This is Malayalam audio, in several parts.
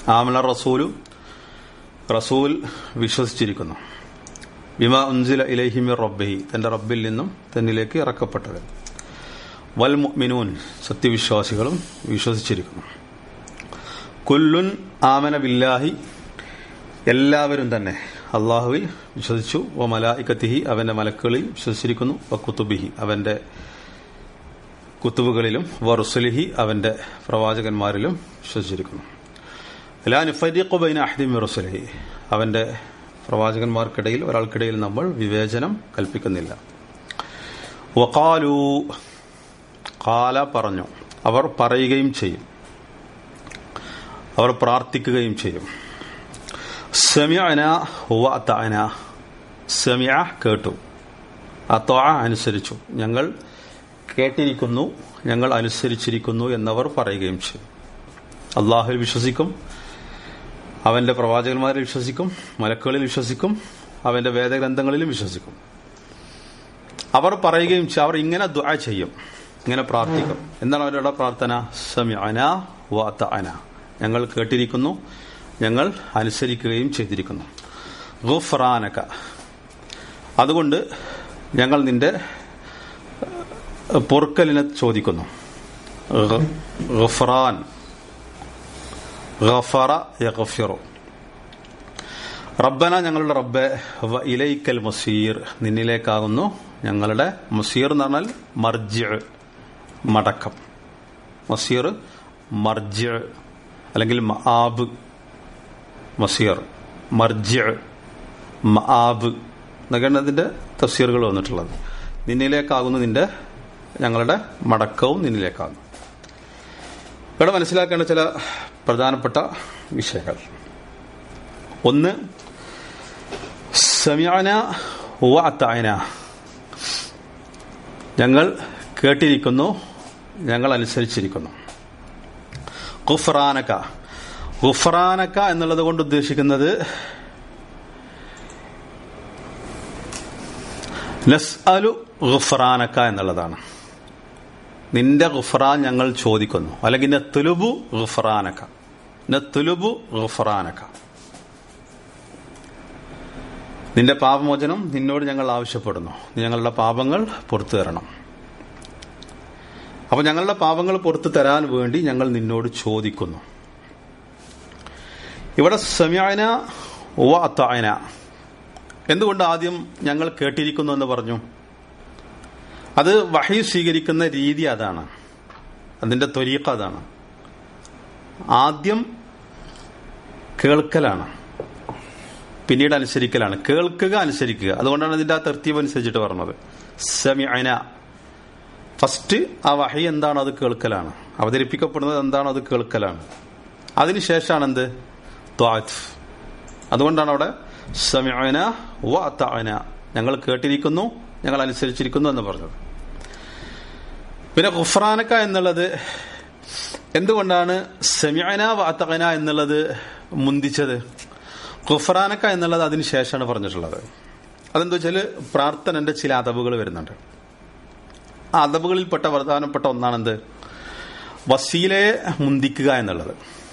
ആമല റസൂലു റസൂൽ വിശ്വസിച്ചിരിക്കുന്നു ബിമ ഉൻസില ഇലഹിമി റബ്ബഹി തന്റെ റബ്ബിൽ നിന്നും തന്നിലേക്ക് ഇറക്കപ്പെട്ടത് വൽ മുഅ്മിനൂൻ സത്യവിശ്വാസികളും വിശ്വസിച്ചിരിക്കുന്നു കുല്ലുൻ ആമന ബില്ലാഹി എല്ലാവരും തന്നെ അള്ളാഹുവിൽ വിശ്വസിച്ചു വ മലായിക്കത്തിഹി അവന്റെ മലക്കുകളിൽ വിശ്വസിച്ചിരിക്കുന്നു വ കുത്തുബിഹി അവന്റെ കുത്തുബുകളിലും വ റുസുലിഹി അവന്റെ പ്രവാചകന്മാരിലും വിശ്വസിച്ചിരിക്കുന്നു ലാ നുഫരിഖു ബൈന അഹ്ദി മിൻ റുസുലിഹി അവന്റെ പ്രവാചകന്മാർക്കിടയിൽ ഒരാൾക്കിടയിൽ നമ്മൾ വിവേചനം കൽപ്പിക്കുന്നില്ല വഖാലു കാല പറഞ്ഞു അവർ പറയുകയും ചെയ്യും അവർ പ്രാർത്ഥിക്കുകയും ചെയ്യും സെമിയന അത്താന സെമിയ കേട്ടു അത്താ അനുസരിച്ചു ഞങ്ങൾ കേട്ടിരിക്കുന്നു ഞങ്ങൾ അനുസരിച്ചിരിക്കുന്നു എന്നവർ പറയുകയും ചെയ്യും അള്ളാഹുവിൽ വിശ്വസിക്കും അവന്റെ പ്രവാചകന്മാരിൽ വിശ്വസിക്കും മലക്കുകളിൽ വിശ്വസിക്കും അവന്റെ വേദഗ്രന്ഥങ്ങളിലും വിശ്വസിക്കും അവർ പറയുകയും ചെയ്യും അവർ ഇങ്ങനെ ദുആ ചെയ്യും ഇങ്ങനെ പ്രാർത്ഥിക്കും എന്താണ് അവരുടെ പ്രാർത്ഥന സമയന വാത്തന ഞങ്ങൾ കേട്ടിരിക്കുന്നു ഞങ്ങൾ അനുസരിക്കുകയും ചെയ്തിരിക്കുന്നു ഗുഫ്രാനക അതുകൊണ്ട് ഞങ്ങൾ നിന്റെ പൊറുക്കലിനെ ചോദിക്കുന്നു ഗഫറാൻ ഗഫറ യഗഫിറു റബ്ബന ഞങ്ങളുടെ റബ്ബെ വ ഇലൈക്കൽ മസീർ നിന്നിലേക്കാകുന്നു ഞങ്ങളുടെ മസീർ എന്ന് പറഞ്ഞാൽ മർജ് മടക്കം മസീർ മർജ് അല്ലെങ്കിൽ മആബ് മസീർ മർജ് മആബ് എന്നൊക്കെയാണ് അതിന്റെ തഫ്സീറുകൾ വന്നിട്ടുള്ളത് നിന്നിലേക്കാകുന്നു നിന്റെ ഞങ്ങളുടെ മടക്കവും നിന്നിലേക്കാകുന്നു ഇവിടെ മനസ്സിലാക്കേണ്ട ചില പ്രധാനപ്പെട്ട വിഷയങ്ങൾ ഒന്ന് സമയാന അത്തായന ഞങ്ങൾ കേട്ടിരിക്കുന്നു ഞങ്ങൾ അനുസരിച്ചിരിക്കുന്നു ഖുഫ്രാനക ഖുഫ്രാനക എന്നുള്ളത് കൊണ്ട് ഉദ്ദേശിക്കുന്നത് നസ്അലു ഖുഫ്രാനക എന്നുള്ളതാണ് നിന്റെ ഖുഫ്രാൻ ഞങ്ങൾ ചോദിക്കുന്നു അല്ലെങ്കിൽ നെത്തുലുബു ഖുഫ്രാനക നെത്തുലുബു ഖുഫ്രാനക നിന്റെ പാപമോചനം നിന്നോട് ഞങ്ങൾ ആവശ്യപ്പെടുന്നു നീ ഞങ്ങളുടെ പാപങ്ങൾ പുറത്തു തരണം അപ്പൊ ഞങ്ങളുടെ പാപങ്ങൾ പുറത്തു തരാൻ വേണ്ടി ഞങ്ങൾ നിന്നോട് ചോദിക്കുന്നു ഇവിടെ സമയന ഓ അത്തായന എന്തുകൊണ്ട് ആദ്യം ഞങ്ങൾ കേട്ടിരിക്കുന്നു എന്ന് പറഞ്ഞു അത് വഹി സ്വീകരിക്കുന്ന രീതി അതാണ് അതിന്റെ ത്വരീക്ക അതാണ് ആദ്യം കേൾക്കലാണ് പിന്നീട് അനുസരിക്കലാണ് കേൾക്കുക അനുസരിക്കുക അതുകൊണ്ടാണ് ഇതിന്റെ ആ തെർത്തീവ് അനുസരിച്ചിട്ട് പറഞ്ഞത് സമയന ഫസ്റ്റ് ആ വഹി എന്താണോ അത് കേൾക്കലാണ് അവതരിപ്പിക്കപ്പെടുന്നത് എന്താണോ അത് കേൾക്കലാണ് അതിനുശേഷമാണ് എന്ത് ത്വാത്ത് അതുകൊണ്ടാണ് അവിടെ സമയന വന ഞങ്ങൾ കേട്ടിരിക്കുന്നു ഞങ്ങൾ അനുസരിച്ചിരിക്കുന്നു എന്ന് പറഞ്ഞത് പിന്നെ ഖുഫ്രാനക്ക എന്നുള്ളത് എന്തുകൊണ്ടാണ് സമയന വാത്തകന എന്നുള്ളത് മുന്തിച്ചത് ഖുഫ്രാനക്ക എന്നുള്ളത് അതിന് ശേഷമാണ് പറഞ്ഞിട്ടുള്ളത് അതെന്താ വെച്ചാൽ പ്രാർത്ഥനന്റെ ചില അതവുകൾ വരുന്നുണ്ട് ആ അതവുകളിൽപ്പെട്ട പ്രധാനപ്പെട്ട ഒന്നാണെന്ത് വസീലയെ മുന്തിക്കുക എന്നുള്ളത്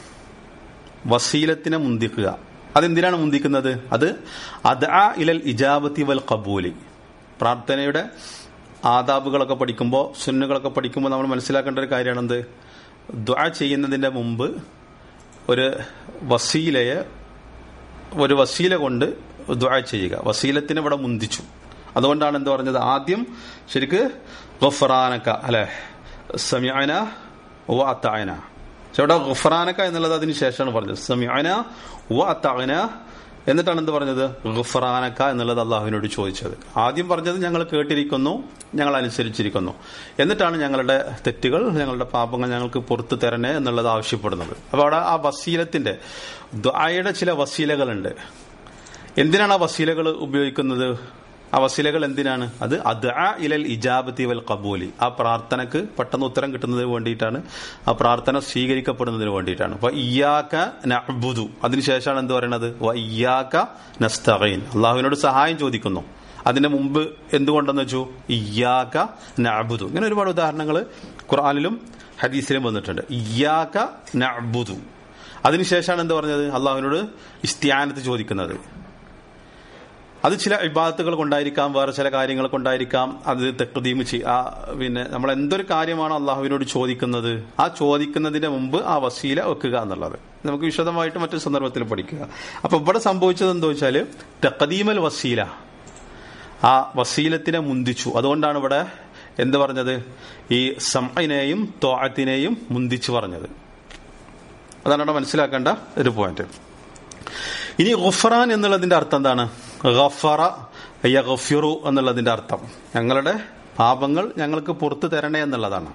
വസീലത്തിനെ മുന്തിക്കുക അതെന്തിനാണ് മുന്തിക്കുന്നത് അത് അത് ആ ഇലൽ ഇജാബത്തി വൽ കബൂലി പ്രാർത്ഥനയുടെ ആദാബുകളൊക്കെ പഠിക്കുമ്പോൾ സുന്നുകളൊക്കെ പഠിക്കുമ്പോൾ നമ്മൾ മനസ്സിലാക്കേണ്ട ഒരു കാര്യമാണ് എന്ത് ദ്വാ ചെയ്യുന്നതിന്റെ മുമ്പ് ഒരു വസീലയെ ഒരു വസീല കൊണ്ട് ദ്വാ ചെയ്യുക വസീലത്തിന് ഇവിടെ മുന്തിച്ചു അതുകൊണ്ടാണ് എന്ത് പറഞ്ഞത് ആദ്യം ശരിക്ക് ഗഫറാനക്ക അല്ലെ സമയന വാത്തായന ഇവിടെ ഗുഫറാനക്ക എന്നുള്ളത് അതിന് ശേഷമാണ് പറഞ്ഞത് സമയന വാത്തായന എന്നിട്ടാണ് എന്ത് പറഞ്ഞത് ഗുഫറാനക്ക എന്നുള്ളത് അള്ളാഹുവിനോട് ചോദിച്ചത് ആദ്യം പറഞ്ഞത് ഞങ്ങൾ കേട്ടിരിക്കുന്നു ഞങ്ങൾ അനുസരിച്ചിരിക്കുന്നു എന്നിട്ടാണ് ഞങ്ങളുടെ തെറ്റുകൾ ഞങ്ങളുടെ പാപങ്ങൾ ഞങ്ങൾക്ക് പുറത്തു തരണേ എന്നുള്ളത് ആവശ്യപ്പെടുന്നത് അപ്പൊ അവിടെ ആ വസീലത്തിന്റെ ദ്വായയുടെ ചില വസീലകളുണ്ട് എന്തിനാണ് ആ വസീലകൾ ഉപയോഗിക്കുന്നത് ആ വസീലകൾ എന്തിനാണ് അത് അത് ഇലൽ ഇജാബത്തി വൽ കബൂലി ആ പ്രാർത്ഥനക്ക് പെട്ടെന്ന് ഉത്തരം കിട്ടുന്നതിന് വേണ്ടിയിട്ടാണ് ആ പ്രാർത്ഥന സ്വീകരിക്കപ്പെടുന്നതിന് വേണ്ടിയിട്ടാണ് അപ്പൊ ഇയാക്ക നബുദു അതിനുശേഷമാണ് എന്ത് പറയുന്നത് ഇയാക്ക നസ്തഖീൻ അള്ളാഹുവിനോട് സഹായം ചോദിക്കുന്നു അതിന്റെ മുമ്പ് എന്തുകൊണ്ടെന്ന് വെച്ചു ഇയാക്ക നബുദു ഇങ്ങനെ ഒരുപാട് ഉദാഹരണങ്ങൾ ഖുർആാനിലും ഹദീസിലും വന്നിട്ടുണ്ട് ഇയാക്ക നബുദു അതിനുശേഷമാണ് എന്ത് പറഞ്ഞത് അള്ളാഹുവിനോട് ഇസ്ത്യാനത്ത് ചോദിക്കുന്നത് അത് ചില വിഭാഗത്തുകൾ കൊണ്ടായിരിക്കാം വേറെ ചില കാര്യങ്ങൾ കൊണ്ടായിരിക്കാം അത് തെക്കുതീം ആ പിന്നെ നമ്മൾ എന്തൊരു കാര്യമാണോ അള്ളാഹുവിനോട് ചോദിക്കുന്നത് ആ ചോദിക്കുന്നതിന് മുമ്പ് ആ വസീല വെക്കുക എന്നുള്ളത് നമുക്ക് വിശദമായിട്ട് മറ്റൊരു സന്ദർഭത്തിൽ പഠിക്കുക അപ്പൊ ഇവിടെ സംഭവിച്ചത് എന്താ വെച്ചാല് തെക്കദീമൽ വസീല ആ വസീലത്തിനെ മുന്തിച്ചു അതുകൊണ്ടാണ് ഇവിടെ എന്ത് പറഞ്ഞത് ഈ സമയിനെയും തോഴത്തിനെയും മുന്തിച്ചു പറഞ്ഞത് അതാണ് ഇവിടെ മനസ്സിലാക്കേണ്ട ഒരു പോയിന്റ് ഇനി ഗുഫറാൻ എന്നുള്ളതിന്റെ അർത്ഥം എന്താണ് ഗഫറ യഗഫിറു എന്നുള്ളതിന്റെ അർത്ഥം ഞങ്ങളുടെ പാപങ്ങൾ ഞങ്ങൾക്ക് പുറത്തു തരണേ എന്നുള്ളതാണ്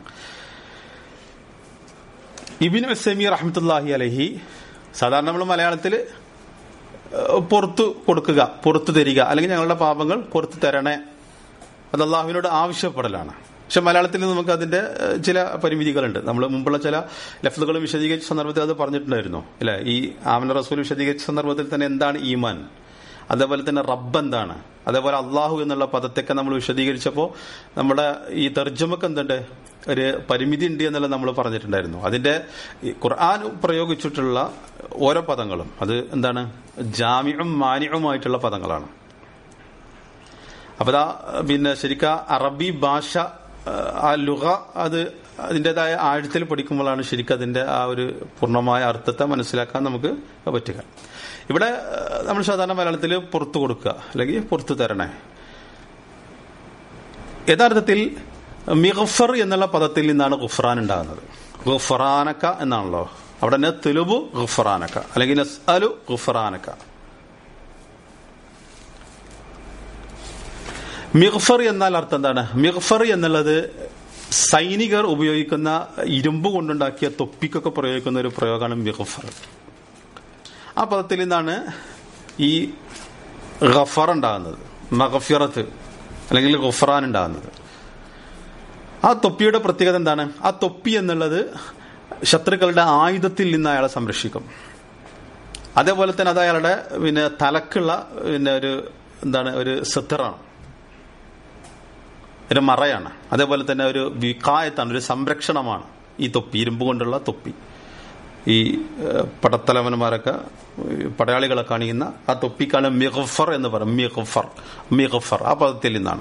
ഇബിൻ സെമി റഹ്മത്തുല്ലാഹി അലഹി സാധാരണ നമ്മൾ മലയാളത്തിൽ പുറത്തു കൊടുക്കുക പുറത്തു തരിക അല്ലെങ്കിൽ ഞങ്ങളുടെ പാപങ്ങൾ പുറത്തു തരണേ അത് അള്ളാഹുവിനോട് ആവശ്യപ്പെടലാണ് പക്ഷെ മലയാളത്തിൽ നമുക്ക് അതിന്റെ ചില പരിമിതികളുണ്ട് നമ്മൾ മുമ്പുള്ള ചില ലഫ്ലുകളും വിശദീകരിച്ച സന്ദർഭത്തിൽ അത് പറഞ്ഞിട്ടുണ്ടായിരുന്നു അല്ലെ ഈ ആമന റസൂൽ വിശദീകരിച്ച സന്ദർഭത്തിൽ തന്നെ എന്താണ് ഈമാൻ അതേപോലെ തന്നെ റബ്ബ് എന്താണ് അതേപോലെ അള്ളാഹു എന്നുള്ള പദത്തൊക്കെ നമ്മൾ വിശദീകരിച്ചപ്പോൾ നമ്മുടെ ഈ തർജ്ജമക്ക് എന്തുണ്ട് ഒരു പരിമിതി ഉണ്ട് എന്നുള്ളത് നമ്മൾ പറഞ്ഞിട്ടുണ്ടായിരുന്നു അതിന്റെ ഖുർആൻ പ്രയോഗിച്ചിട്ടുള്ള ഓരോ പദങ്ങളും അത് എന്താണ് ജാമ്യവും മാന്യവുമായിട്ടുള്ള പദങ്ങളാണ് അപ്പൊ ദാ പിന്നെ ശരിക്ക അറബി ഭാഷ ആ ലുഹ അത് അതിൻ്റെതായ ആഴത്തിൽ പഠിക്കുമ്പോഴാണ് ശരിക്കും അതിന്റെ ആ ഒരു പൂർണ്ണമായ അർത്ഥത്തെ മനസ്സിലാക്കാൻ നമുക്ക് പറ്റുക ഇവിടെ നമ്മൾ സാധാരണ മലയാളത്തിൽ പുറത്തു കൊടുക്കുക അല്ലെങ്കിൽ പുറത്തു തരണേ യഥാർത്ഥത്തിൽ മിഗഫർ എന്നുള്ള പദത്തിൽ നിന്നാണ് ഗുഫ്രാൻ ഉണ്ടാകുന്നത് ഗുഫറാനക്ക എന്നാണല്ലോ അവിടെ തന്നെ തെലുബു ഗുഫറാനക്ക അല്ലെങ്കിൽ നസ്അലു ഗുഫറാനക്ക മിഗ്ഫർ എന്നാൽ അർത്ഥം എന്താണ് മിഗ്ഫർ എന്നുള്ളത് സൈനികർ ഉപയോഗിക്കുന്ന ഇരുമ്പ് കൊണ്ടുണ്ടാക്കിയ തൊപ്പിക്കൊക്കെ പ്രയോഗിക്കുന്ന ഒരു പ്രയോഗമാണ് മിഗ്ഫർ ആ പദത്തിൽ നിന്നാണ് ഈ ഗഫർ ഉണ്ടാകുന്നത് മഗഫിറത്ത് അല്ലെങ്കിൽ ഗുഫറാൻ ഉണ്ടാകുന്നത് ആ തൊപ്പിയുടെ പ്രത്യേകത എന്താണ് ആ തൊപ്പി എന്നുള്ളത് ശത്രുക്കളുടെ ആയുധത്തിൽ നിന്ന് അയാളെ സംരക്ഷിക്കും അതേപോലെ തന്നെ അത് അയാളുടെ പിന്നെ തലക്കുള്ള പിന്നെ ഒരു എന്താണ് ഒരു സത്തറാണ് ഒരു മറയാണ് അതേപോലെ തന്നെ ഒരു വികായത്താണ് ഒരു സംരക്ഷണമാണ് ഈ തൊപ്പി ഇരുമ്പ് കൊണ്ടുള്ള തൊപ്പി ഈ പടത്തലവന്മാരൊക്കെ പടയാളികളൊക്കെ അണിയുന്ന ആ തൊപ്പിക്കാണ് മിഗഫർ എന്ന് പറയും മിഗഫർ മിഗഫർ ആ പദത്തിൽ നിന്നാണ്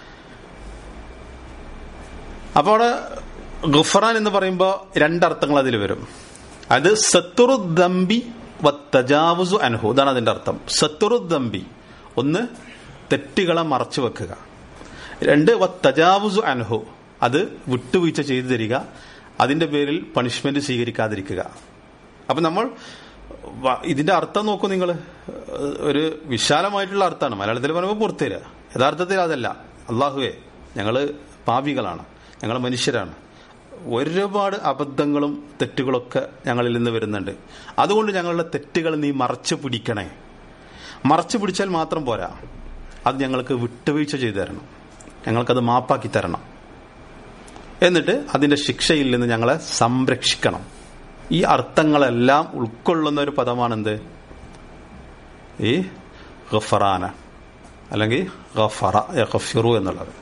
അപ്പൊ അവിടെ ഗുഫറാൻ എന്ന് പറയുമ്പോൾ രണ്ടർത്ഥങ്ങൾ അതിൽ വരും അത് സത്തുറുദ്ദമ്പി തജാവുസു അൻഹു ഇതാണ് അതിന്റെ അർത്ഥം സത്തുറുദ്ദമ്പി ഒന്ന് തെറ്റുകളെ മറച്ചു വെക്കുക രണ്ട് തജാവുസു അൻഹു അത് വിട്ടുവീഴ്ച ചെയ്തു തരിക അതിന്റെ പേരിൽ പണിഷ്മെന്റ് സ്വീകരിക്കാതിരിക്കുക അപ്പൊ നമ്മൾ ഇതിന്റെ അർത്ഥം നോക്കൂ നിങ്ങൾ ഒരു വിശാലമായിട്ടുള്ള അർത്ഥമാണ് മലയാളത്തിൽ പറയുമ്പോൾ പുറത്തുതരിക യഥാർത്ഥത്തിൽ അതല്ല അള്ളാഹുവെ ഞങ്ങള് പാപികളാണ് ഞങ്ങൾ മനുഷ്യരാണ് ഒരുപാട് അബദ്ധങ്ങളും തെറ്റുകളൊക്കെ ഞങ്ങളിൽ നിന്ന് വരുന്നുണ്ട് അതുകൊണ്ട് ഞങ്ങളുടെ തെറ്റുകൾ നീ മറച്ചു പിടിക്കണേ മറച്ചു പിടിച്ചാൽ മാത്രം പോരാ അത് ഞങ്ങൾക്ക് വിട്ടുവീഴ്ച ചെയ്തു തരണം ഞങ്ങൾക്കത് മാപ്പാക്കി തരണം എന്നിട്ട് അതിന്റെ ശിക്ഷയിൽ നിന്ന് ഞങ്ങളെ സംരക്ഷിക്കണം ഈ അർത്ഥങ്ങളെല്ലാം ഉൾക്കൊള്ളുന്ന ഒരു പദമാണെന്ത് ഈ ഗഫറാന അല്ലെങ്കിൽ ഗഫറ ഗഫിറു എന്നുള്ളത്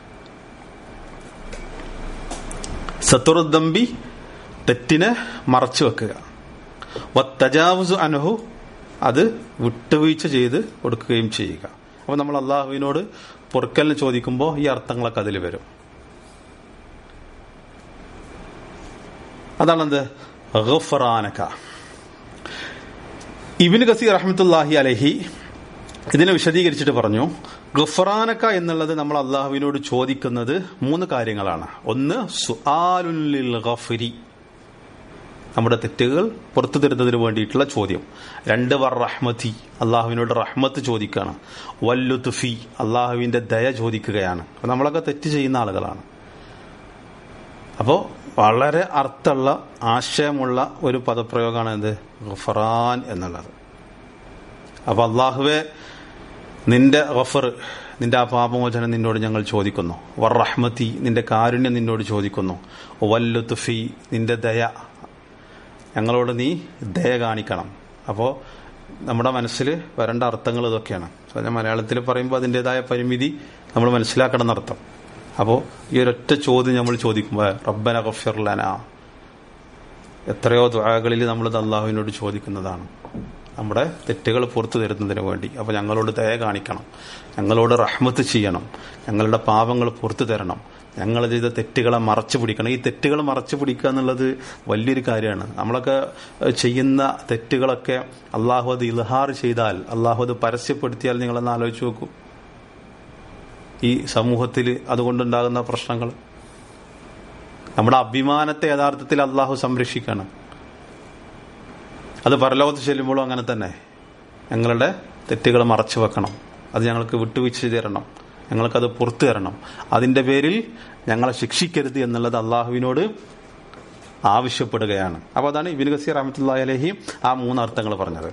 സത്തുറുദ്ദമ്പി തെറ്റിനെ മറച്ചു വെക്കുക വത്തജാവുസു അനഹു അത് വിട്ടുവീഴ്ച ചെയ്ത് കൊടുക്കുകയും ചെയ്യുക അപ്പൊ നമ്മൾ അള്ളാഹുവിനോട് പൊറുക്കലിന് ചോദിക്കുമ്പോൾ ഈ അർത്ഥങ്ങളൊക്കെ അതിൽ വരും അതാണെന്ത് ഗഫറാനക ഇബിന് കസീർ റഹ്മത്തുല്ലാഹി അലഹി ഇതിനെ വിശദീകരിച്ചിട്ട് പറഞ്ഞു ഗഫറാനക്ക എന്നുള്ളത് നമ്മൾ അള്ളാഹുവിനോട് ചോദിക്കുന്നത് മൂന്ന് കാര്യങ്ങളാണ് ഒന്ന് സുആലുൽ ഗഫരി നമ്മുടെ തെറ്റുകൾ പുറത്തു തരുന്നതിന് വേണ്ടിയിട്ടുള്ള ചോദ്യം രണ്ട് വർ റഹ്മതി അള്ളാഹുവിനോട് റഹ്മത്ത് ചോദിക്കുകയാണ് വല്ലുത്തുഫി അള്ളാഹുവിന്റെ ദയ ചോദിക്കുകയാണ് അപ്പൊ നമ്മളൊക്കെ തെറ്റ് ചെയ്യുന്ന ആളുകളാണ് അപ്പോൾ വളരെ അർത്ഥമുള്ള ആശയമുള്ള ഒരു പദപ്രയോഗമാണ് എന്ത് ഗഫറാൻ എന്നുള്ളത് അപ്പൊ അള്ളാഹുവെ നിന്റെ ഗഫർ നിന്റെ ആ പാപമോചനം നിന്നോട് ഞങ്ങൾ ചോദിക്കുന്നു വർ റഹ്മത്തി നിന്റെ കാരുണ്യം നിന്നോട് ചോദിക്കുന്നു വല്ലുത്തുഫി നിന്റെ ദയ ഞങ്ങളോട് നീ ദയ കാണിക്കണം അപ്പോൾ നമ്മുടെ മനസ്സിൽ വരേണ്ട അർത്ഥങ്ങൾ ഇതൊക്കെയാണ് ഞാൻ മലയാളത്തിൽ പറയുമ്പോൾ അതിൻ്റെതായ പരിമിതി നമ്മൾ മനസ്സിലാക്കണം എന്നർത്ഥം അപ്പോൾ ഈ ഒരൊറ്റ ചോദ്യം നമ്മൾ ചോദിക്കുമ്പോൾ റബ്ബന ഗഫിർലന എത്രയോ ദ്വാകളിൽ നമ്മൾ അള്ളാഹുവിനോട് ചോദിക്കുന്നതാണ് നമ്മുടെ തെറ്റുകൾ പുറത്തു തരുന്നതിന് വേണ്ടി അപ്പോൾ ഞങ്ങളോട് ദയ കാണിക്കണം ഞങ്ങളോട് റഹ്മത്ത് ചെയ്യണം ഞങ്ങളുടെ പാപങ്ങൾ പുറത്തു തരണം ഞങ്ങൾ ചെയ്ത തെറ്റുകളെ മറച്ചു പിടിക്കണം ഈ തെറ്റുകൾ മറച്ചു പിടിക്കുക എന്നുള്ളത് വലിയൊരു കാര്യമാണ് നമ്മളൊക്കെ ചെയ്യുന്ന തെറ്റുകളൊക്കെ അള്ളാഹു അത് ഇൽഹാർ ചെയ്താൽ അള്ളാഹു അത് പരസ്യപ്പെടുത്തിയാൽ നിങ്ങളൊന്ന് ആലോചിച്ച് നോക്കൂ ഈ സമൂഹത്തിൽ അതുകൊണ്ടുണ്ടാകുന്ന പ്രശ്നങ്ങൾ നമ്മുടെ അഭിമാനത്തെ യഥാർത്ഥത്തിൽ അള്ളാഹു സംരക്ഷിക്കണം അത് പരലോകത്ത് ചെല്ലുമ്പോഴും അങ്ങനെ തന്നെ ഞങ്ങളുടെ തെറ്റുകൾ മറച്ചു വെക്കണം അത് ഞങ്ങൾക്ക് വിട്ടുവീഴ്ച തരണം ഞങ്ങൾക്കത് പുറത്തു തരണം അതിന്റെ പേരിൽ ഞങ്ങളെ ശിക്ഷിക്കരുത് എന്നുള്ളത് അള്ളാഹുവിനോട് ആവശ്യപ്പെടുകയാണ് അപ്പോൾ അതാണ് ഇബിൻ ഗസീർ റഹമത്തുല്ലാഹി അലഹി ആ മൂന്ന് അർത്ഥങ്ങൾ പറഞ്ഞത്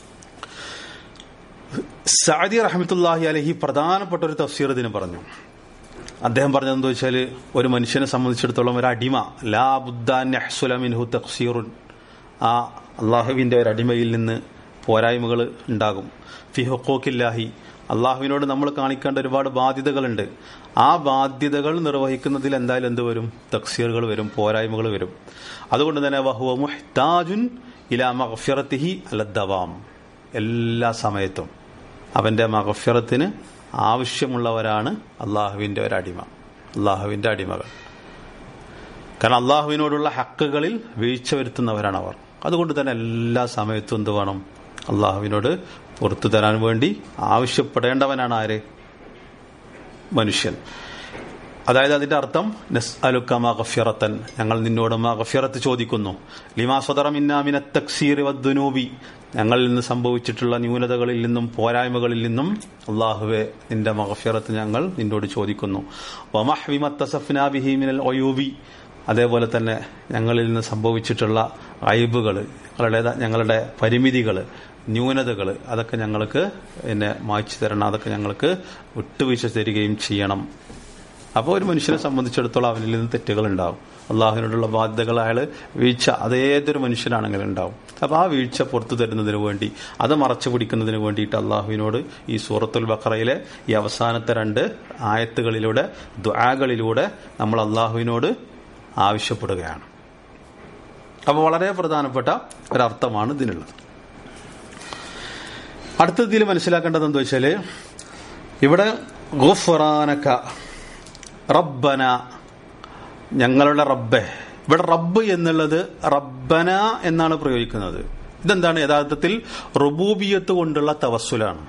സാദി റഹമത്തുല്ലാഹി അലഹി പ്രധാനപ്പെട്ട ഒരു തഫ്സീർ ഇതിന് പറഞ്ഞു അദ്ദേഹം പറഞ്ഞതെന്ന് വെച്ചാൽ ഒരു മനുഷ്യനെ സംബന്ധിച്ചിടത്തോളം ഒരു അടിമ ലാ ബുദ്ദാൻഹു തഫ്സീറുൻ ആ അള്ളാഹുവിന്റെ ഒരു അടിമയിൽ നിന്ന് പോരായ്മകൾ ഉണ്ടാകും ഫി ഹുക്കോക്കില്ലാഹി അള്ളാഹുവിനോട് നമ്മൾ കാണിക്കേണ്ട ഒരുപാട് ബാധ്യതകളുണ്ട് ആ ബാധ്യതകൾ നിർവഹിക്കുന്നതിൽ എന്തായാലും എന്ത് വരും തക്സീറുകൾ വരും പോരായ്മകൾ വരും അതുകൊണ്ട് തന്നെ വഹുവ മുഹ്താജുൻ ഇലാ മഹഫിറത്തിഹി അലദ്ദവാം എല്ലാ സമയത്തും അവന്റെ മഹഫിറത്തിന് ആവശ്യമുള്ളവരാണ് അള്ളാഹുവിന്റെ ഒരു അടിമ അള്ളാഹുവിന്റെ അടിമകൾ കാരണം അള്ളാഹുവിനോടുള്ള ഹക്കുകളിൽ വീഴ്ച വരുത്തുന്നവരാണ് അവർ അതുകൊണ്ട് തന്നെ എല്ലാ സമയത്തും എന്ത് വേണം അള്ളാഹുവിനോട് പുറത്തു തരാൻ വേണ്ടി ആവശ്യപ്പെടേണ്ടവനാണ് ആര് മനുഷ്യൻ അതായത് അതിന്റെ അർത്ഥം നസ് അലുക്ക മഗഫിറത്തൻ ഞങ്ങൾ നിന്നോട് മഗഫിറത്ത് ചോദിക്കുന്നു ലിമാ സ്വതറമിന്നാമിന തക്സീർ വദ്ദുനൂബി ഞങ്ങളിൽ നിന്ന് സംഭവിച്ചിട്ടുള്ള ന്യൂനതകളിൽ നിന്നും പോരായ്മകളിൽ നിന്നും അള്ളാഹുവെ നിന്റെ മഗഫിറത്ത് ഞങ്ങൾ നിന്നോട് ചോദിക്കുന്നു വമഹ്വിമത്തസഫ്നാബിഹിമിനൽ ഒയൂബി അതേപോലെ തന്നെ ഞങ്ങളിൽ നിന്ന് സംഭവിച്ചിട്ടുള്ള അയബുകൾ ഞങ്ങളുടെ ഞങ്ങളുടെ പരിമിതികൾ ന്യൂനതകൾ അതൊക്കെ ഞങ്ങൾക്ക് എന്നെ മായ്ച്ചു തരണം അതൊക്കെ ഞങ്ങൾക്ക് വിട്ടുവീഴ്ച തരികയും ചെയ്യണം അപ്പോൾ ഒരു മനുഷ്യനെ സംബന്ധിച്ചിടത്തോളം അവനിൽ നിന്ന് തെറ്റുകൾ ഉണ്ടാവും അള്ളാഹുവിനോടുള്ള ബാധ്യതകൾ അയാൾ വീഴ്ച അത് ഏതൊരു മനുഷ്യനാണെങ്കിലും ഉണ്ടാവും അപ്പോൾ ആ വീഴ്ച പുറത്തു തരുന്നതിന് വേണ്ടി അത് മറച്ചു പിടിക്കുന്നതിന് വേണ്ടിയിട്ട് അള്ളാഹുവിനോട് ഈ സൂറത്തുൽ ബഖറയിലെ ഈ അവസാനത്തെ രണ്ട് ആയത്തുകളിലൂടെ ദ്വാകളിലൂടെ നമ്മൾ അള്ളാഹുവിനോട് ആവശ്യപ്പെടുകയാണ് അപ്പോൾ വളരെ പ്രധാനപ്പെട്ട ഒരർത്ഥമാണ് ഇതിനുള്ളത് അടുത്തതിൽ മനസ്സിലാക്കേണ്ടത് എന്താ വെച്ചാല് ഇവിടെ ഗുഫറാനക്ക റബ്ബന ഞങ്ങളുടെ റബ്ബെ ഇവിടെ റബ്ബ് എന്നുള്ളത് റബ്ബന എന്നാണ് പ്രയോഗിക്കുന്നത് ഇതെന്താണ് യഥാർത്ഥത്തിൽ റുബൂബിയത്ത് കൊണ്ടുള്ള തവസ്സുലാണ്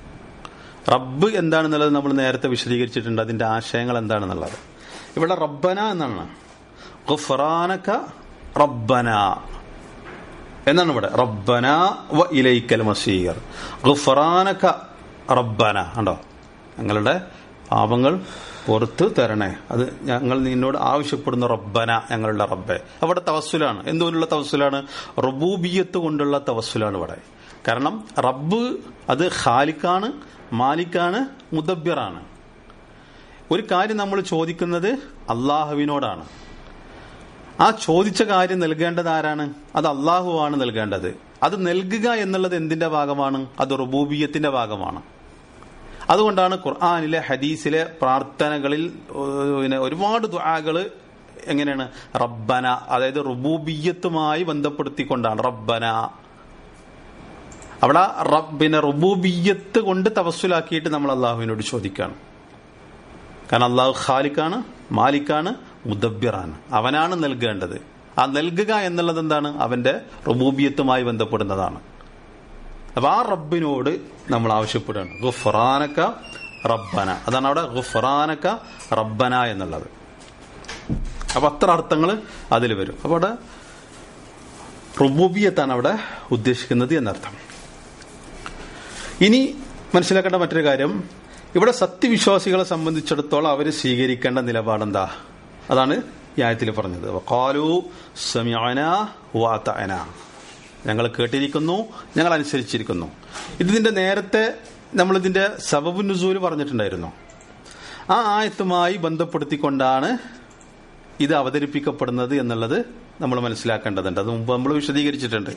റബ്ബ് എന്താണെന്നുള്ളത് നമ്മൾ നേരത്തെ വിശദീകരിച്ചിട്ടുണ്ട് അതിന്റെ ആശയങ്ങൾ എന്താണെന്നുള്ളത് ഇവിടെ റബ്ബന എന്നാണ് ഗുഫറാനക്ക റബ്ബന എന്നാണ് ഇവിടെ റബ്ബന വ ഇലൈക്കൽ മസീർ ഗുഫറാനക്ക റബ്ബന ഉണ്ടോ ഞങ്ങളുടെ പാപങ്ങൾ പുറത്ത് തരണേ അത് ഞങ്ങൾ നിന്നോട് ആവശ്യപ്പെടുന്ന റബ്ബന ഞങ്ങളുടെ റബ്ബെ അവിടെ തവസ്സുലാണ് എന്തുകൊണ്ടുള്ള തവസ്സുലാണ് റബൂബിയത്ത് കൊണ്ടുള്ള തവസ്സുലാണ് ഇവിടെ കാരണം റബ്ബ് അത് ഖാലിക്കാണ് മാലിക്കാണ് മുദബ്ബിറാണ് ഒരു കാര്യം നമ്മൾ ചോദിക്കുന്നത് അള്ളാഹുവിനോടാണ് ആ ചോദിച്ച കാര്യം നൽകേണ്ടത് ആരാണ് അത് അള്ളാഹുവാണ് നൽകേണ്ടത് അത് നൽകുക എന്നുള്ളത് എന്തിന്റെ ഭാഗമാണ് അത് റുബൂബിയത്തിന്റെ ഭാഗമാണ് അതുകൊണ്ടാണ് ഖുർആാനിലെ ഹദീസിലെ പ്രാർത്ഥനകളിൽ പിന്നെ ഒരുപാട് ദുആകള് എങ്ങനെയാണ് റബ്ബന അതായത് റുബൂബിയത്തുമായി ബന്ധപ്പെടുത്തിക്കൊണ്ടാണ് റബ്ബന അവിടെ പിന്നെ റുബൂബിയത്ത് കൊണ്ട് തവസ്സുലാക്കിയിട്ട് നമ്മൾ അള്ളാഹുവിനോട് ചോദിക്കുകയാണ് കാരണം അള്ളാഹു ഖാലിക്കാണ് മാലിക്കാണ് മുദബ്ബിറാണ് അവനാണ് നൽകേണ്ടത് ആ നൽകുക എന്നുള്ളത് എന്താണ് അവന്റെ റുബൂബിയത്തുമായി ബന്ധപ്പെടുന്നതാണ് അപ്പൊ ആ റബ്ബിനോട് നമ്മൾ ആവശ്യപ്പെടുകയാണ് ഗുഫറാനക്ക റബ്ബന അതാണ് അവിടെ ഗുഫറാനക്ക റബ്ബന എന്നുള്ളത് അപ്പൊ അത്ര അർത്ഥങ്ങൾ അതിൽ വരും അപ്പൊ അവിടെ റുബൂബിയത്താണ് അവിടെ ഉദ്ദേശിക്കുന്നത് എന്നർത്ഥം ഇനി മനസ്സിലാക്കേണ്ട മറ്റൊരു കാര്യം ഇവിടെ സത്യവിശ്വാസികളെ സംബന്ധിച്ചിടത്തോളം അവർ സ്വീകരിക്കേണ്ട നിലപാടെന്താ അതാണ് ഈ ആയത്തിൽ പറഞ്ഞത് കാലു സമയന വാത്തന ഞങ്ങൾ കേട്ടിരിക്കുന്നു ഞങ്ങൾ അനുസരിച്ചിരിക്കുന്നു ഇതിന്റെ നേരത്തെ നമ്മൾ ഇതിന്റെ സബബു നുസൂല് പറഞ്ഞിട്ടുണ്ടായിരുന്നു ആ ആയത്തുമായി ബന്ധപ്പെടുത്തിക്കൊണ്ടാണ് ഇത് അവതരിപ്പിക്കപ്പെടുന്നത് എന്നുള്ളത് നമ്മൾ മനസ്സിലാക്കേണ്ടതുണ്ട് അത് മുമ്പ് നമ്മൾ വിശദീകരിച്ചിട്ടുണ്ട്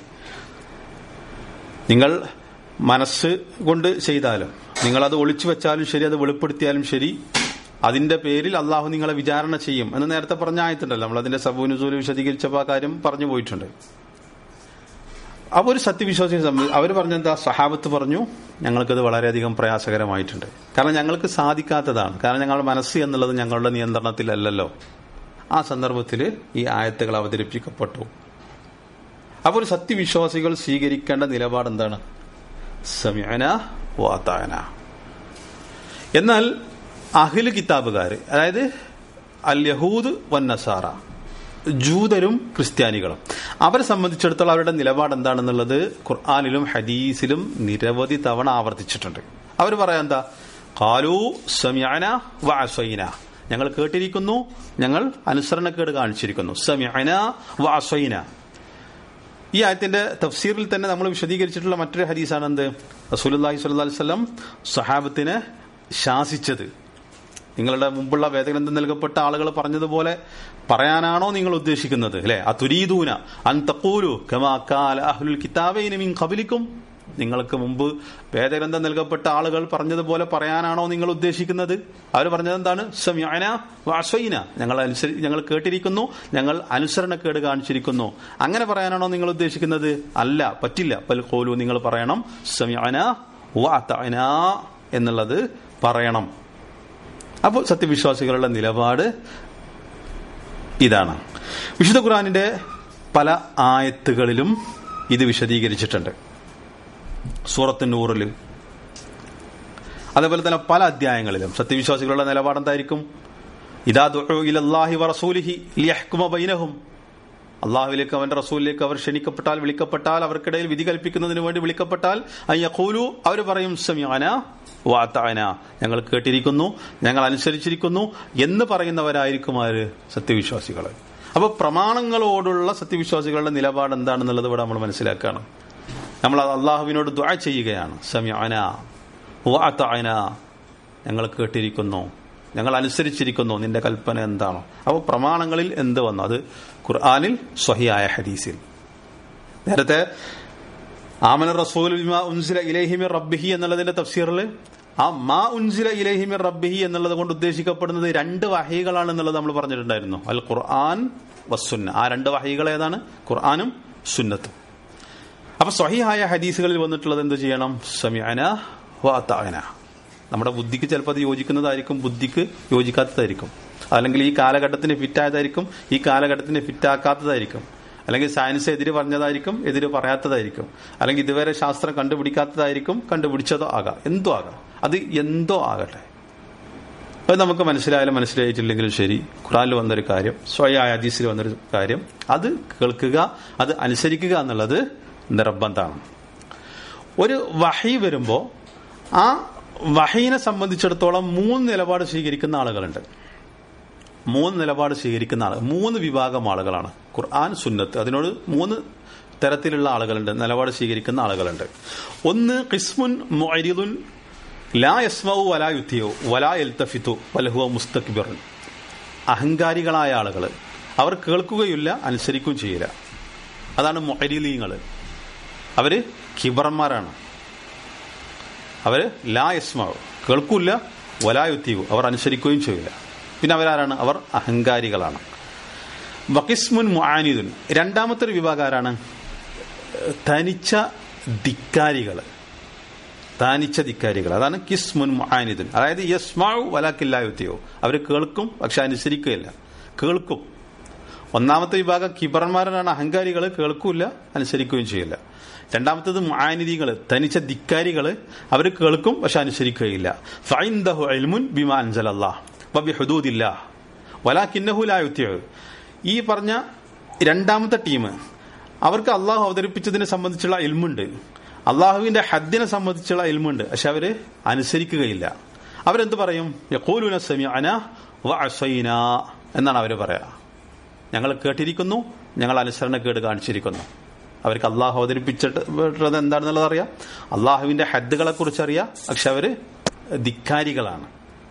നിങ്ങൾ മനസ്സ് കൊണ്ട് ചെയ്താലും നിങ്ങൾ അത് ഒളിച്ചു വെച്ചാലും ശരി അത് വെളിപ്പെടുത്തിയാലും ശരി അതിന്റെ പേരിൽ അള്ളാഹു നിങ്ങളെ വിചാരണ ചെയ്യും എന്ന് നേരത്തെ പറഞ്ഞ ആയത്തുണ്ടല്ലോ നമ്മൾ അതിന്റെ സബൂനുസൂല് വിശദീകരിച്ചപ്പോൾ ആ കാര്യം പറഞ്ഞു പോയിട്ടുണ്ട് അപ്പൊ ഒരു സത്യവിശ്വാസിയെ സംബന്ധിച്ച് അവർ പറഞ്ഞെന്താ സഹാബത്ത് പറഞ്ഞു ഞങ്ങൾക്കത് വളരെയധികം പ്രയാസകരമായിട്ടുണ്ട് കാരണം ഞങ്ങൾക്ക് സാധിക്കാത്തതാണ് കാരണം ഞങ്ങളുടെ മനസ്സ് എന്നുള്ളത് ഞങ്ങളുടെ നിയന്ത്രണത്തിലല്ലല്ലോ ആ സന്ദർഭത്തിൽ ഈ ആയത്തുകൾ അവതരിപ്പിക്കപ്പെട്ടു അപ്പോൾ ഒരു സത്യവിശ്വാസികൾ സ്വീകരിക്കേണ്ട നിലപാട് എന്താണ് സമയന വാതാന എന്നാൽ അഹില് കിതാബുകാർ അതായത് അൽ യഹൂദ് വന്നസാറ ജൂതരും ക്രിസ്ത്യാനികളും അവരെ സംബന്ധിച്ചിടത്തോളം അവരുടെ നിലപാട് എന്താണെന്നുള്ളത് ഖുർആാനിലും ഹദീസിലും നിരവധി തവണ ആവർത്തിച്ചിട്ടുണ്ട് അവർ പറയാൻ എന്താ കാലു സമയാന വാസൈന ഞങ്ങൾ കേട്ടിരിക്കുന്നു ഞങ്ങൾ അനുസരണക്കേട് കാണിച്ചിരിക്കുന്നു സമയാന വാസൈന ഈ ആയത്തിന്റെ തഫ്സീറിൽ തന്നെ നമ്മൾ വിശദീകരിച്ചിട്ടുള്ള മറ്റൊരു ഹദീസാണ് എന്ത് റസൂലുല്ലാഹി സ്വല്ലല്ലാഹി അലൈഹി വസല്ലം സഹാബത്തിനെ ശാസിച്ചത് നിങ്ങളുടെ മുമ്പുള്ള വേദഗ്രന്ഥം നൽകപ്പെട്ട ആളുകൾ പറഞ്ഞതുപോലെ പറയാനാണോ നിങ്ങൾ ഉദ്ദേശിക്കുന്നത് അല്ലെ അതുരീദൂന അന്തക്കൂലു കമാക്കാല അഹ്ലുൽ കിതാബൈന മിൻ ഖബലിക്കും നിങ്ങൾക്ക് മുമ്പ് വേദഗ്രന്ഥം നൽകപ്പെട്ട ആളുകൾ പറഞ്ഞതുപോലെ പറയാനാണോ നിങ്ങൾ ഉദ്ദേശിക്കുന്നത് അവർ പറഞ്ഞത് എന്താണ് സമയന വാസൈന ഞങ്ങൾ അനുസരി ഞങ്ങൾ കേട്ടിരിക്കുന്നു ഞങ്ങൾ അനുസരണക്കേട് കാണിച്ചിരിക്കുന്നു അങ്ങനെ പറയാനാണോ നിങ്ങൾ ഉദ്ദേശിക്കുന്നത് അല്ല പറ്റില്ല പൽ കോലു നിങ്ങൾ പറയണം സമയന വാതന എന്നുള്ളത് പറയണം അപ്പോൾ സത്യവിശ്വാസികളുടെ നിലപാട് ഇതാണ് വിശുദ്ധ ഖുറാനിന്റെ പല ആയത്തുകളിലും ഇത് വിശദീകരിച്ചിട്ടുണ്ട് സൂറത്ത് നൂറിൽ അതേപോലെ തന്നെ പല അധ്യായങ്ങളിലും സത്യവിശ്വാസികളുടെ നിലപാട് എന്തായിരിക്കും ഇതാ ഇലല്ലാഹി വറസൂലിഹി ലിയഹ്കുമ ബൈനഹും അള്ളാഹുവിലേക്ക് അവന്റെ റസൂലിലേക്ക് അവർ ക്ഷണിക്കപ്പെട്ടാൽ വിളിക്കപ്പെട്ടാൽ അവർക്കിടയിൽ വിധി കൽപ്പിക്കുന്നതിന് വേണ്ടി വിളിക്കപ്പെട്ടാൽ അയ്യഖൂലു അവർ പറയും സമയാന വാത്താന ഞങ്ങൾ കേട്ടിരിക്കുന്നു ഞങ്ങൾ അനുസരിച്ചിരിക്കുന്നു എന്ന് പറയുന്നവരായിരിക്കും ആര് സത്യവിശ്വാസികൾ അപ്പൊ പ്രമാണങ്ങളോടുള്ള സത്യവിശ്വാസികളുടെ നിലപാട് എന്താണെന്നുള്ളത് ഇവിടെ നമ്മൾ മനസ്സിലാക്കുകയാണ് നമ്മൾ അള്ളാഹുവിനോട് ദ്വാ ചെയ്യുകയാണ് സമയാന വാത്താന ഞങ്ങൾ കേട്ടിരിക്കുന്നു ഞങ്ങൾ അനുസരിച്ചിരിക്കുന്നു നിന്റെ കൽപ്പന എന്താണോ അപ്പോൾ പ്രമാണങ്ങളിൽ എന്ത് വന്നു അത് ഖുർആാനിൽ സ്വഹിയായ ഹദീസിൽ നേരത്തെ ആമന റസൂൽ ഉൻസില ഇലഹിമി റബ്ബിഹി എന്നുള്ളതിന്റെ തഫ്സീറിൽ ആ മാ ഉൻസില ഇലഹിമി റബ്ബിഹി എന്നുള്ളത് കൊണ്ട് ഉദ്ദേശിക്കപ്പെടുന്നത് രണ്ട് വഹൈകളാണ് എന്നുള്ളത് നമ്മൾ പറഞ്ഞിട്ടുണ്ടായിരുന്നു അൽ ഖുർആൻ വസുന്ന ആ രണ്ട് വഹൈകൾ ഏതാണ് ഖുർആാനും സുന്നത്തും അപ്പൊ സ്വഹിയായ ഹദീസുകളിൽ വന്നിട്ടുള്ളത് എന്ത് ചെയ്യണം സമയന വാത്താന നമ്മുടെ ബുദ്ധിക്ക് ചിലപ്പോൾ അത് യോജിക്കുന്നതായിരിക്കും ബുദ്ധിക്ക് യോജിക്കാത്തതായിരിക്കും അല്ലെങ്കിൽ ഈ കാലഘട്ടത്തിന് ഫിറ്റായതായിരിക്കും ഈ കാലഘട്ടത്തിന് ഫിറ്റാക്കാത്തതായിരിക്കും അല്ലെങ്കിൽ സയൻസ് എതിര് പറഞ്ഞതായിരിക്കും എതിര് പറയാത്തതായിരിക്കും അല്ലെങ്കിൽ ഇതുവരെ ശാസ്ത്രം കണ്ടുപിടിക്കാത്തതായിരിക്കും കണ്ടുപിടിച്ചതോ ആകാം എന്തോ ആകാം അത് എന്തോ ആകട്ടെ അത് നമുക്ക് മനസ്സിലായാലും മനസ്സിലായിട്ടില്ലെങ്കിലും ശരി ഖുറാനിൽ വന്നൊരു കാര്യം സ്വയായ ഹദീസിൽ വന്നൊരു കാര്യം അത് കേൾക്കുക അത് അനുസരിക്കുക എന്നുള്ളത് നിർബന്ധമാണ് ഒരു വഹി വരുമ്പോൾ ആ വഹീനെ സംബന്ധിച്ചിടത്തോളം മൂന്ന് നിലപാട് സ്വീകരിക്കുന്ന ആളുകളുണ്ട് മൂന്ന് നിലപാട് സ്വീകരിക്കുന്ന ആളുകൾ മൂന്ന് വിഭാഗം ആളുകളാണ് ഖുർആൻ സുന്നത്ത് അതിനോട് മൂന്ന് തരത്തിലുള്ള ആളുകളുണ്ട് നിലപാട് സ്വീകരിക്കുന്ന ആളുകളുണ്ട് ഒന്ന് കിസ്മുൻ മൊരിദുൻ ലാ യസ്മവു വലാ യുത്തിയോ വലാ എൽത്തഫിത്തു വലഹുവ മുസ്തക്ബിറുൻ അഹങ്കാരികളായ ആളുകൾ അവർ കേൾക്കുകയില്ല അനുസരിക്കുകയും ചെയ്യില്ല അതാണ് മൊരീലീങ്ങൾ അവര് കിബറന്മാരാണ് അവര് ലാ യസ്മാവ് കേൾക്കൂല വലായുത്തീവു അവർ അനുസരിക്കുകയും ചെയ്യില്ല പിന്നെ അവരാരാണ് അവർ അഹങ്കാരികളാണ് വക്കിസ്മുൻ മുആനിദുൻ രണ്ടാമത്തെ ഒരു വിഭാഗം ആരാണ് തനിച്ച ധിക്കാരികൾ താനിച്ച ധിക്കാരികൾ അതാണ് കിസ്മുൻ മുആനിദുൻ അതായത് യസ്മാവു വലാക്കില്ലായുത്തിയോ അവർ കേൾക്കും പക്ഷെ അനുസരിക്കുകയില്ല കേൾക്കും ഒന്നാമത്തെ വിഭാഗം കിബറന്മാരാണ് അഹങ്കാരികൾ കേൾക്കൂല അനുസരിക്കുകയും ചെയ്യില്ല രണ്ടാമത്തത് മുആനിദികൾ തനിച്ച ധിക്കാരികൾ അവർ കേൾക്കും പക്ഷെ അനുസരിക്കുകയില്ല ഫൈന്ദഹു ഇൽമുൻ ബിമാ അൻസലല്ലാഹ് വബി ഹുദൂദില്ലാ വലാകിന്നഹു ലാ യുത്തിഉ ഈ പറഞ്ഞ രണ്ടാമത്തെ ടീം അവർക്ക് അള്ളാഹു അവതരിപ്പിച്ചതിനെ സംബന്ധിച്ചുള്ള ഇൽമുണ്ട് അള്ളാഹുവിന്റെ ഹദ്ദിനെ സംബന്ധിച്ചുള്ള ഇൽമുണ്ട് പക്ഷെ അവര് അനുസരിക്കുകയില്ല അവരെന്ത് പറയും യഖൂലുന സമീഅന വഅസൈന എന്നാണ് അവർ പറയാ ഞങ്ങൾ കേട്ടിരിക്കുന്നു ഞങ്ങൾ അനുസരണക്കേട് കാണിച്ചിരിക്കുന്നു അവർക്ക് അള്ളാഹു അവതരിപ്പിച്ചിട്ടുള്ളത് എന്താണെന്നുള്ളത് അറിയാം അള്ളാഹുവിന്റെ ഹദ്ദുകളെ കുറിച്ച് അറിയാം പക്ഷെ അവര് ധിക്കാരികളാണ്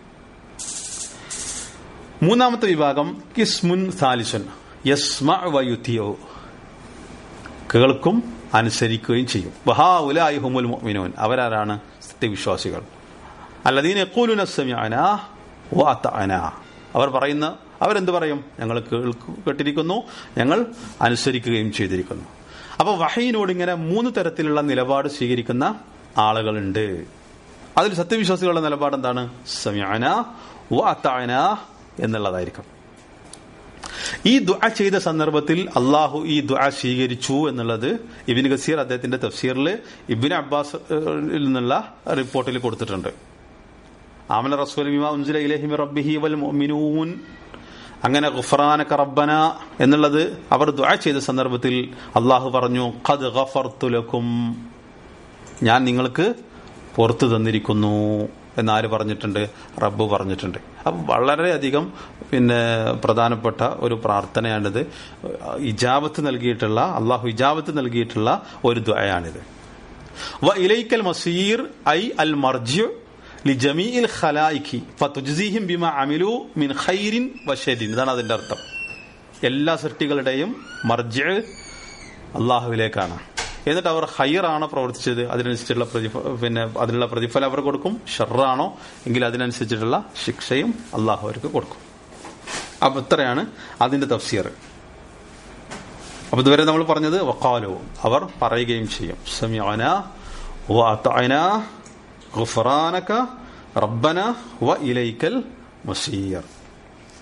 മൂന്നാമത്തെ വിഭാഗം കിസ്മുൻ സാലിസുൻ യസ്മ വയുത്തിയോ കേൾക്കും അനുസരിക്കുകയും ചെയ്യും വഹാ ഉലായി ഹുമുൽ മുഅ്മിനൂൻ അവരാരാണ് സത്യവിശ്വാസികൾ അല്ലദീന യഖൂലുന സമയന വ അത്തഅന അവർ പറയുന്ന അവരെന്ത് പറയും ഞങ്ങൾ കേൾക്കു- കേട്ടിരിക്കുന്നു ഞങ്ങൾ അനുസരിക്കുകയും ചെയ്തിരിക്കുന്നു അപ്പൊ വഹയിനോട് ഇങ്ങനെ മൂന്ന് തരത്തിലുള്ള നിലപാട് സ്വീകരിക്കുന്ന ആളുകളുണ്ട് അതിൽ സത്യവിശ്വാസികളുടെ നിലപാട് എന്താണ് സമയാന വ അത്തഅന എന്നുള്ളതായിരിക്കും ഈ ദുആ ചെയ്ത സന്ദർഭത്തിൽ അള്ളാഹു ഈ ദുആ സ്വീകരിച്ചു എന്നുള്ളത് ഇബിൻ ഗസീർ അദ്ദേഹത്തിന്റെ തഫ്സീറിൽ ഇബിൻ അബ്ബാസ് ഏഹ്, നിന്നുള്ള റിപ്പോർട്ടിൽ കൊടുത്തിട്ടുണ്ട് ആമന റസൂൽ ബിമാ ഉൻസില ഇലൈഹി മിർ റബ്ബിഹി വൽ മുഅ്മിനൂൻ അങ്ങനെ ഗുഫറാനക റബ്ബന എന്നുള്ളത് അവർ ദുആ ചെയ്ത സന്ദർഭത്തിൽ അള്ളാഹു പറഞ്ഞു ഖദ് ഗഫർതു ലക്കും ഞാൻ നിങ്ങൾക്ക് പുറത്തു തന്നിരിക്കുന്നു എന്നാര് പറഞ്ഞിട്ടുണ്ട് റബ്ബ് പറഞ്ഞിട്ടുണ്ട് അപ്പം വളരെയധികം പിന്നെ പ്രധാനപ്പെട്ട ഒരു പ്രാർത്ഥനയാണിത് ഇജാബത്ത് നൽകിയിട്ടുള്ള അള്ളാഹു ഇജാബത്ത് നൽകിയിട്ടുള്ള ഒരു ദ്വയാണിത് വ ഇലൈക്കൽ മസീർ ഐ അൽ മർജു ലിജമീഇൽ ഖലായിഖി ഫതുജ്സിഹിം ബിമ അമിലു മിൻ ഖൈരിൻ വശരിൻ ഇതാണ് അതിന്റെ അർത്ഥം എല്ലാ സൃഷ്ടികളുടെയും മർജ അള്ളാഹുവിലേക്കാണ് എന്നിട്ട് അവർ ഹൈറാണോ പ്രവർത്തിച്ചത് അതിനനുസരിച്ചുള്ള പ്രതിഫ പിന്നെ അതിനുള്ള പ്രതിഫലം അവർ കൊടുക്കും ഷെറാണോ എങ്കിൽ അതിനനുസരിച്ചിട്ടുള്ള ശിക്ഷയും അള്ളാഹു അവർക്ക് കൊടുക്കും അപ്പൊ ഇത്രയാണ് അതിന്റെ തഫ്സീർ അപ്പൊ ഇതുവരെ നമ്മൾ പറഞ്ഞത് വക്കാലോ അവർ പറയുകയും ചെയ്യും സമീഅന വഅതഅന ഗുഫറാനക റബ്ബന വ ഇലൈക്കൽ മസീർ